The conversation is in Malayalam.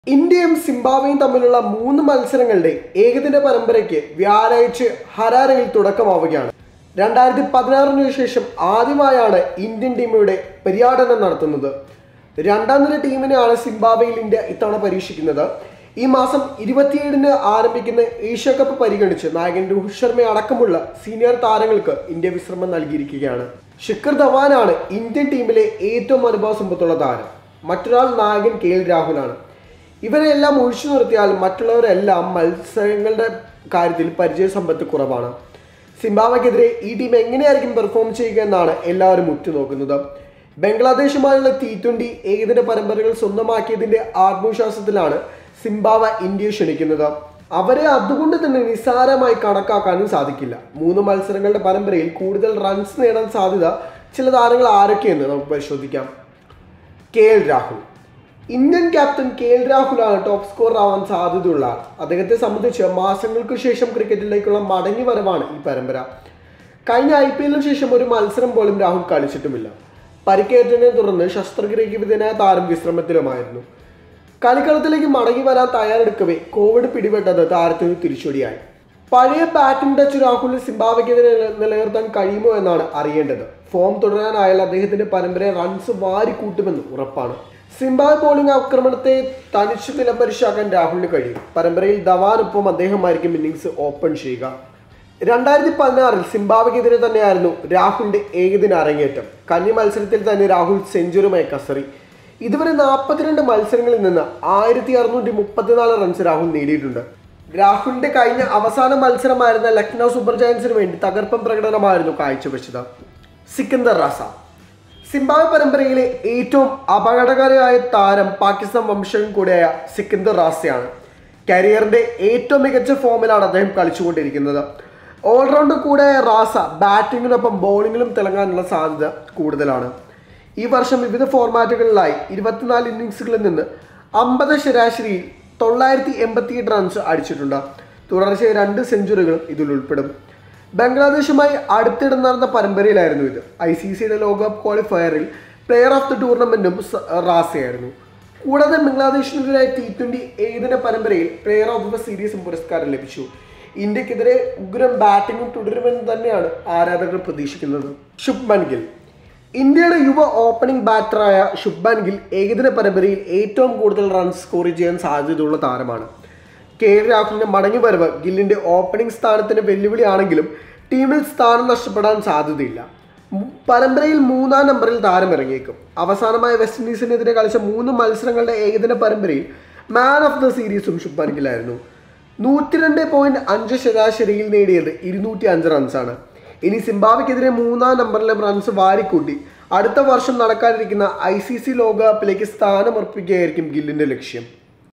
ഇന്ത്യയും സിംബാബ്വേയും തമ്മിലുള്ള മൂന്ന് മത്സരങ്ങളുടെ ഏകദിന പരമ്പരയ്ക്ക് വ്യാഴാഴ്ച ഹരാരയിൽ തുടക്കമാവുകയാണ് രണ്ടായിരത്തി പതിനാറിന് ശേഷം ആദ്യമായാണ് ഇന്ത്യൻ ടീം ഇവിടെ പര്യടനം നടത്തുന്നത് രണ്ടാം നില ടീമിനെയാണ് സിംബാബ്വേയിൽ ഇന്ത്യ ഇത്തവണ പരീക്ഷിക്കുന്നത് ഈ മാസം ഇരുപത്തിയേഴിന് ആരംഭിക്കുന്ന ഏഷ്യ കപ്പ് പരിഗണിച്ച് നായകൻ രോഹിത് ശർമ്മ അടക്കമുള്ള സീനിയർ താരങ്ങൾക്ക് ഇന്ത്യ വിശ്രമം നൽകിയിരിക്കുകയാണ് ശിഖർ ധവാനാണ് ഇന്ത്യൻ ടീമിലെ ഏറ്റവും അനുഭവ സമ്പത്തുള്ള താരം മറ്റൊരാൾ നായകൻ കെ എൽ രാഹുലാണ് ഇവരെല്ലാം ഒഴിച്ചു നിർത്തിയാൽ മറ്റുള്ളവരെല്ലാം മത്സരങ്ങളുടെ കാര്യത്തിൽ പരിചയ സമ്പത്ത് കുറവാണ് സിംബാബ്വെക്കെതിരെ ഈ ടീം എങ്ങനെയായിരിക്കും പെർഫോം ചെയ്യുക എന്നാണ് എല്ലാവരും ഉറ്റുനോക്കുന്നത് ബംഗ്ലാദേശുമായുള്ള ടി ട്വന്റി ഏകദിന പരമ്പരകൾ സ്വന്തമാക്കിയതിന്റെ ആത്മവിശ്വാസത്തിലാണ് സിംബാബ്വെ ഇന്ത്യയെ ക്ഷണിക്കുന്നത് അവരെ അതുകൊണ്ട് തന്നെ നിസ്സാരമായി കണക്കാക്കാനും സാധിക്കില്ല മൂന്ന് മത്സരങ്ങളുടെ പരമ്പരയിൽ കൂടുതൽ റൺസ് നേടാൻ സാധ്യത ചില താരങ്ങൾ ആരൊക്കെയെന്ന് നമുക്ക് പരിശോധിക്കാം K L Rahul Indian captain K L രാഹുലാണ് ടോപ്പ് സ്കോറർ ആവാൻ സാധ്യതയുള്ള ആൾ അദ്ദേഹത്തെ സംബന്ധിച്ച് മാസങ്ങൾക്ക് ശേഷം ക്രിക്കറ്റിലേക്കുള്ള മടങ്ങി വരവാണ് ഈ പരമ്പര കഴിഞ്ഞ ഐ പി എല്ലിന് ശേഷം ഒരു മത്സരം പോലും രാഹുൽ കളിച്ചിട്ടുമില്ല പരിക്കേറ്റതിനെ തുടർന്ന് ശസ്ത്രക്രിയയ്ക്ക് വിധേയനായ താരം വിശ്രമത്തിലുമായിരുന്നു കളിക്കളത്തിലേക്ക് മടങ്ങി വരാൻ തയ്യാറെടുക്കവേ കോവിഡ് പിടിപെട്ടത് താരത്തിന് തിരിച്ചടിയായി പഴയ ബാറ്റിംഗ് ടച്ച് രാഹുലിന് സിംബാബ്വെക്കെതിരെ നില- നിലനിർത്താൻ കഴിയുമോ എന്നാണ് അറിയേണ്ടത് ഫോം തുടരാനായാൽ അദ്ദേഹത്തിന്റെ പരമ്പരയെ റൺസ് വാരിക്കൂട്ടുമെന്ന് ഉറപ്പാണ് സിംബാബ് ബോളിംഗ് ആക്രമണത്തെ തനിച്ച് നിലപരിശാക്കാൻ രാഹുലിന് കഴിയും പരമ്പരയിൽ ധവാനൊപ്പം അദ്ദേഹമായിരിക്കും ഇന്നിങ്സ് ഓപ്പൺ ചെയ്യുക രണ്ടായിരത്തി പതിനാറിൽ സിംബാബ്വെക്കെതിരെ തന്നെയായിരുന്നു രാഹുലിന്റെ ഏകദിന അരങ്ങേറ്റം കന്നി മത്സരത്തിൽ തന്നെ രാഹുൽ സെഞ്ചുറിയുമായി കസറി ഇതുവരെ നാൽപ്പത്തിരണ്ട് മത്സരങ്ങളിൽ നിന്ന് ആയിരത്തി അറുന്നൂറ്റി മുപ്പത്തിനാല് റൺസ് രാഹുൽ നേടിയിട്ടുണ്ട് രാഹുലിന്റെ കഴിഞ്ഞ അവസാന മത്സരമായിരുന്ന ലക്നൗ സൂപ്പർ ജയൻസിന് വേണ്ടി തകർപ്പൻ പ്രകടനമായിരുന്നു കാഴ്ചവെച്ചത് സിക്കന്ദർ റാസ സിംബാബ്വെ പരമ്പരയിലെ ഏറ്റവും അപകടകാരിയായ താരം പാകിസ്ഥാൻ വംശജൻ കൂടിയായ സിക്കന്ദർ റാസയാണ് കരിയറിന്റെ ഏറ്റവും മികച്ച ഫോമിലാണ് അദ്ദേഹം കളിച്ചുകൊണ്ടിരിക്കുന്നത് ഓൾറൗണ്ടർ കൂടെയായ റാസ ബാറ്റിങ്ങിനൊപ്പം ബൗളിങ്ങിലും തിളങ്ങാനുള്ള സാധ്യത കൂടുതലാണ് ഈ വർഷം വിവിധ ഫോർമാറ്റുകളിലായി ഇരുപത്തിനാല് ഇന്നിങ്സുകളിൽ നിന്ന് അമ്പത് ശരാശരിയിൽ തൊള്ളായിരത്തി എൺപത്തിയെട്ട് റൺസ് അടിച്ചിട്ടുണ്ട് തുടർച്ചയായി രണ്ട് സെഞ്ചുറികളും ഇതിൽ ഉൾപ്പെടും ബംഗ്ലാദേശുമായി അടുത്തിടെ നടന്ന പരമ്പരയിലായിരുന്നു ഇത് ഐ സി സിയുടെ ലോകകപ്പ് ക്വാളിഫയറിൽ പ്ലെയർ ഓഫ് ദി ടൂർണമെന്റും സ- റാസയായിരുന്നു കൂടാതെ ബംഗ്ലാദേശിനെതിരായ ടി ട്വന്റി ഏകദിന പരമ്പരയിൽ പ്ലെയർ ഓഫ് ദ സീരീസും പുരസ്കാരം ലഭിച്ചു ഇന്ത്യക്കെതിരെ ഉഗ്രം ബാറ്റിംഗും തുടരുമെന്ന് തന്നെയാണ് ആരാധകർ പ്രതീക്ഷിക്കുന്നത് ശുഭ്മൻ ഗിൽ ഇന്ത്യയുടെ യുവ ഓപ്പണിംഗ് ബാറ്ററായ ശുഭ്മാൻ ഗിൽ ഏകദിന പരമ്പരയിൽ ഏറ്റവും കൂടുതൽ റൺസ് സ്കോർ ചെയ്യാൻ സാധ്യതയുള്ള താരമാണ് കെ എൽ രാഹുലിന്റെ മടങ്ങിവരവ് ഗില്ലിന്റെ ഓപ്പണിംഗ് സ്ഥാനത്തിന് വെല്ലുവിളിയാണെങ്കിലും ടീമിൽ സ്ഥാനം നഷ്ടപ്പെടാൻ സാധ്യതയില്ല മു- പരമ്പരയിൽ മൂന്നാം നമ്പറിൽ താരം ഇറങ്ങിയേക്കും അവസാനമായി വെസ്റ്റ് ഇൻഡീസിനെതിരെ കളിച്ച മൂന്ന് മത്സരങ്ങളുടെ ഏകദിന പരമ്പരയിൽ മാൻ ഓഫ് ദ സീരീസും ശുഭ്മാൻ ഗില്ലായിരുന്നു നൂറ്റിരണ്ട് പോയിന്റ് അഞ്ച് ശരാശരിയിൽ നേടിയത് ഇരുന്നൂറ്റി അഞ്ച് റൺസാണ് ഇനി സിംബാബ്വെക്കെതിരെ മൂന്നാം നമ്പറിലെ റൺസ് വാരിക്കൂട്ടി അടുത്ത വർഷം നടക്കാനിരിക്കുന്ന ഐ സി സി ലോകകപ്പിലേക്ക് സ്ഥാനമർപ്പിക്കുകയായിരിക്കും ഗില്ലിന്റെ ലക്ഷ്യം